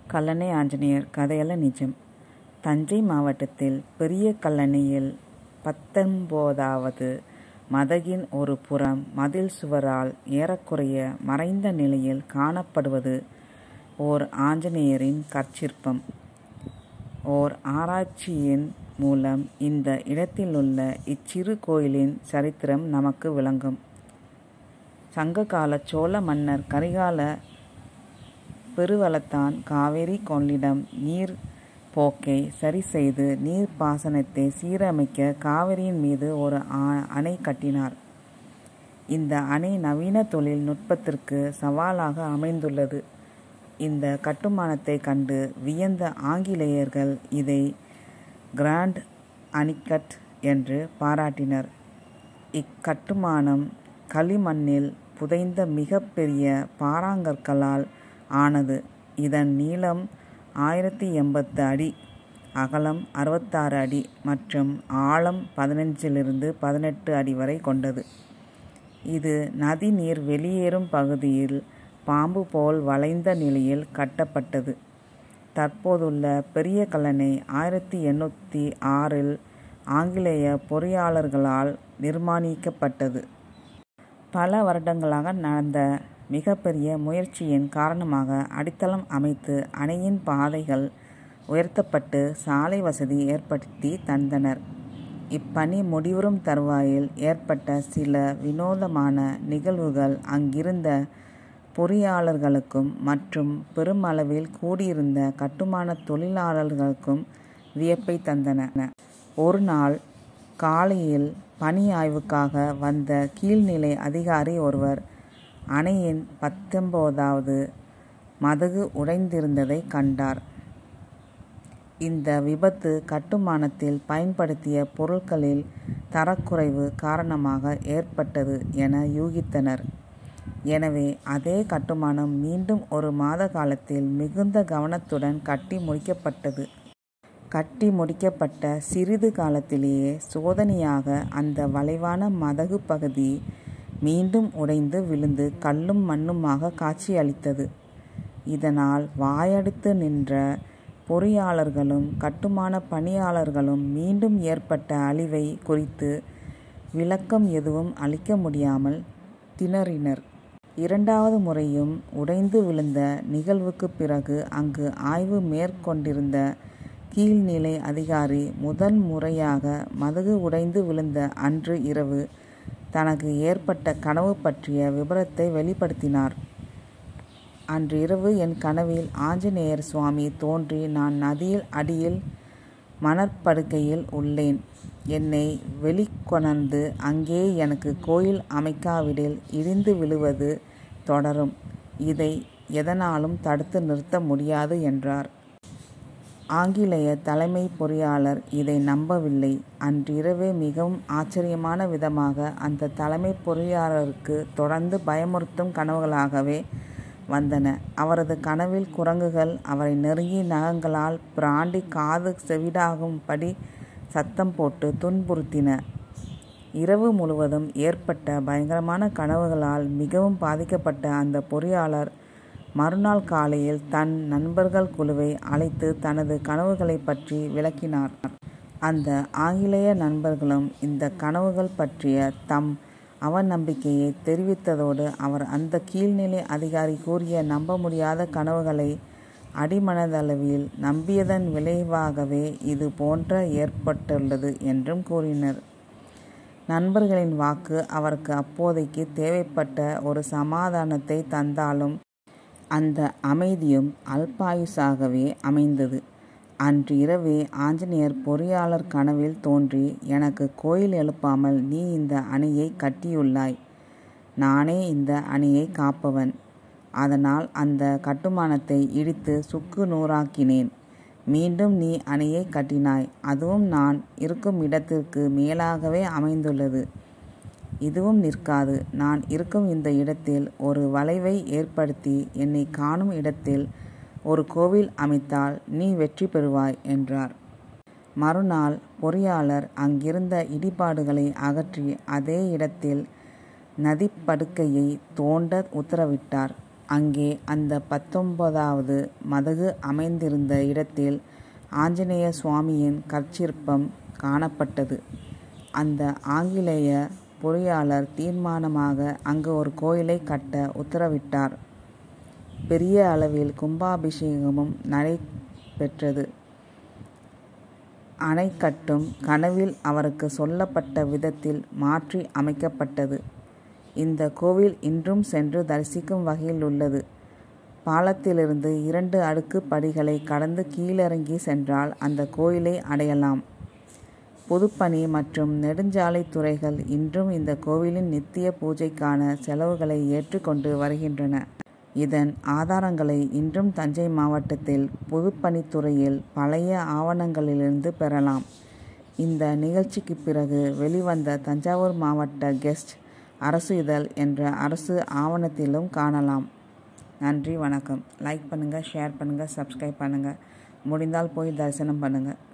கல்லணை ஆஞ்சநேயர் கதையல்ல நிஜம் தஞ்சை மாவட்டத்தில் பெரிய கல்லணையில் பத்தொன்பதாவது மதகின் ஒரு புறம் மதில் சுவரால் ஏறக்குறைய மறைந்த நிலையில் காணப்படுவது ஓர் ஆஞ்சநேயரின் கற்சிற்பம். ஓர் ஆராய்ச்சியின் மூலம் இந்த இடத்திலுள்ள இச்சிறு கோயிலின் சரித்திரம் நமக்கு விளங்கும். சங்ககாலச் சோழ மன்னர் கரிகால பெருவளத்தான் காவிரி கொள்ளிடம் நீர் போக்கை சரிசெய்து நீர்ப்பாசனத்தை சீரமைக்க காவிரியின் மீது ஒரு அணை கட்டினார். இந்த அணை நவீன தொழில் நுட்பத்திற்கு சவாலாக அமைந்துள்ளது. இந்த கட்டுமானத்தைக் கண்டு வியந்த ஆங்கிலேயர்கள் இதை கிராண்ட் அணிக்கட் என்று பாராட்டினர். இக்கட்டுமானம் களிமண்ணில் புதைந்த மிகப் பெரிய பாறாங்கற்களால் ஆனது. இதன் நீளம் ஆயிரத்து எண்பது அடி, அகலம் அறுபத்தாறு அடி மற்றும் ஆழம் பதினைஞ்சிலிருந்து பதினெட்டு அடி வரை கொண்டது. இது நதி நீர் வெளியேறும் பகுதியில் பாம்பு போல் வளைந்த நிலையில் கட்டப்பட்டது. தற்போதுள்ள பெரிய கல்லணை ஆயிரத்து எண்ணூற்று ஆறில் ஆங்கிலேய பொறியாளர்களால் நிர்மாணிக்கப்பட்டது. பல வருடங்களாக நடந்த மிகப்பெரிய முயற்சியின் காரணமாக அடித்தளம் அமைத்து அணையின் பாதைகள் உயர்த்தப்பட்டு சாலை வசதி ஏற்படுத்தித் தந்தனர். இப்பணி முடிவுறும் தருவாயில் ஏற்பட்ட சில வினோதமான நிகழ்வுகள் அங்கிருந்த பொறியாளர்களுக்கும் மற்றும் பெருமளவில் கூடியிருந்த கட்டுமானத் தொழிலாளர்களுக்கும் வியப்பைத் தந்தன. ஒரு நாள் காலையில் பணி ஆய்வுக்காக வந்த கீழ்நிலை அதிகாரி ஒருவர் அணையின் பத்தொன்பதாவது மதகு உடைந்திருந்ததைக் கண்டார். இந்த விபத்து கட்டுமானத்தில் பயன்படுத்திய பொருட்களில் தரக்குறைவு காரணமாக ஏற்பட்டது என யூகித்தனர். எனவே அதே கட்டுமானம் மீண்டும் ஒரு மாத காலத்தில் மிகுந்த கவனத்துடன் கட்டி முடிக்கப்பட்டது. கட்டி முடிக்கப்பட்ட சிறிது காலத்திலேயே சோதனையாக அந்த வளைவான மதகுப் பகுதி மீண்டும் உடைந்து விழுந்து கல்லும் மண்ணுமாகக் காட்சியளித்தது. இதனால் வாயடைத்து நின்ற பொறியாளர்களும் கட்டுமானப் பணியாளர்களும் மீண்டும் ஏற்பட்ட அழிவை குறித்து விளக்கம் எதுவும் அளிக்க முடியாமல் திணறினர். இரண்டாவது முறையும் உடைந்து விழுந்த நிகழ்வுக்குப் பிறகு அங்கு ஆய்வு மேற்கொண்டிருந்த கீழ்நிலை அதிகாரி முதல் முறையாக மதகு உடைந்து விழுந்த அன்று இரவு தனக்கு ஏற்பட்ட கனவு பற்றிய விபரத்தை வெளிப்படுத்தினார். அன்று இரவு என் கனவில் ஆஞ்சநேயர் சுவாமி தோன்றி நான் நதியின் அடியில் மணற்படுக்கையில் உள்ளேன். என்னை வெளிக்கொணர்ந்து அங்கே எனக்கு கோயில் அமைக்காவிடில் இடிந்து விழுவது தொடரும். இதை எதனாலும் தடுத்து நிறுத்த முடியாது என்றார். ஆங்கிலேய தலைமைப் பொறியாளர் இதை நம்பவில்லை. அன்றிரவே மிகவும் ஆச்சரியமான விதமாக அந்தத் தலைமைப் பொறியாளருக்கு தொடர்ந்து பயமுறுத்தும் கனவுகளாகவே வந்தன. அவரது கனவில் குரங்குகள் அவரை நெருங்கி நகங்களால் பிராண்டி காது செவிடாகும்படி சத்தம் போட்டு துன்புறுத்தின. இரவு முழுவதும் ஏற்பட்ட பயங்கரமான கனவுகளால் மிகவும் பாதிக்கப்பட்ட அந்தப் பொறியாளர் மறுநாள் காலையில் தன் நண்பர்கள் குழுவை அழைத்து தனது கனவுகளைப் பற்றி விளக்கினார். அந்த ஆங்கிலேய நண்பர்களும் இந்தக் கனவுகள் பற்றிய தம் அவநம்பிக்கையைத் தெரிவித்ததோடு அவர் அந்தக் கீழ்நிலை அதிகாரி கூறிய நம்ப முடியாத கனவுகளை அடிமனதளவில் நம்பியதன் விளைவாகவே இது போன்று ஏற்பட்டுள்ளது என்றும் கூறினர். நண்பர்களின் வாக்கு அவருக்கு அப்போதைக்குத் தேவைப்பட்ட ஒரு சமாதானத்தைத் தந்தாலும் அந்த அமைதியும் அல்பாயுசாகவே அமைந்தது. அன்று இரவே ஆஞ்சநேயர் பொறியாளர் கனவில் தோன்றி எனக்குக் கோயில் எழுப்பாமல் நீ இந்த அணையைக் கட்டியுள்ளாய். நானே இந்த அணையைக் காப்பவன். அதனால் அந்தக் கட்டுமானத்தை இடித்து சுக்கு நூறாக்கினேன். மீண்டும் நீ அணையைக் கட்டினாய். அதுவும் நான் இருக்கும் இடத்திற்கு மேலாகவே அமைந்துள்ளது. இதுவும் நிற்காது. நான் இருக்கும் இந்த இடத்தில் ஒரு வளைவை ஏற்படுத்தி என்னைக் காணும் இடத்தில் ஒரு கோவில் அமைத்தால் நீ வெற்றி பெறுவாய் என்றார். மறுநாள் பொறியாளர் அங்கிருந்த இடிபாடுகளை அகற்றி அதே இடத்தில் நதிப்படுகையைத் தோண்ட உத்தரவிட்டார். அங்கே அந்த பத்தொன்பதாவது மதகு அமைந்திருந்த இடத்தில் ஆஞ்சநேய சுவாமியின் கற்சிற்பம் காணப்பட்டது அந்த ஆங்கிலேய பொறியாளர் தீர்மானமாக அங்கு ஒரு கோயிலை கட்ட உத்தரவிட்டார் பெரிய அளவில் கும்பாபிஷேகமும் நடைபெற்றது அணைக்கட்டும் கனவில் அவருக்கு சொல்லப்பட்ட விதத்தில் மாற்றி அமைக்கப்பட்டது இந்த கோவில் இன்றும் சென்று தரிசிக்கும் வகையில் உள்ளது பாலத்திலிருந்து இரண்டு அடுக்கு படிகளை கடந்து கீழிறங்கி சென்றால் அந்த கோயிலை அடையலாம் பொதுப்பணி மற்றும் நெடுஞ்சாலை துறைகள் இன்றும் இந்த கோவிலின் நித்திய பூஜைக்கான செலவுகளை ஏற்றுக்கொண்டு வருகின்றன இதன் ஆதாரங்களை இன்றும் தஞ்சை மாவட்டத்தில் பொதுப்பணித்துறையில் பழைய ஆவணங்களிலிருந்து பெறலாம் இந்த நிகழ்ச்சிக்கு பிறகு வெளிவந்த தஞ்சாவூர் மாவட்ட கெஸ்ட் அரசு இதழ் என்ற அரசு ஆவணத்திலும் காணலாம் நன்றி வணக்கம் லைக் பண்ணுங்கள் ஷேர் பண்ணுங்கள் சப்ஸ்கிரைப் பண்ணுங்கள் முடிந்தால் போய் தரிசனம் பண்ணுங்கள்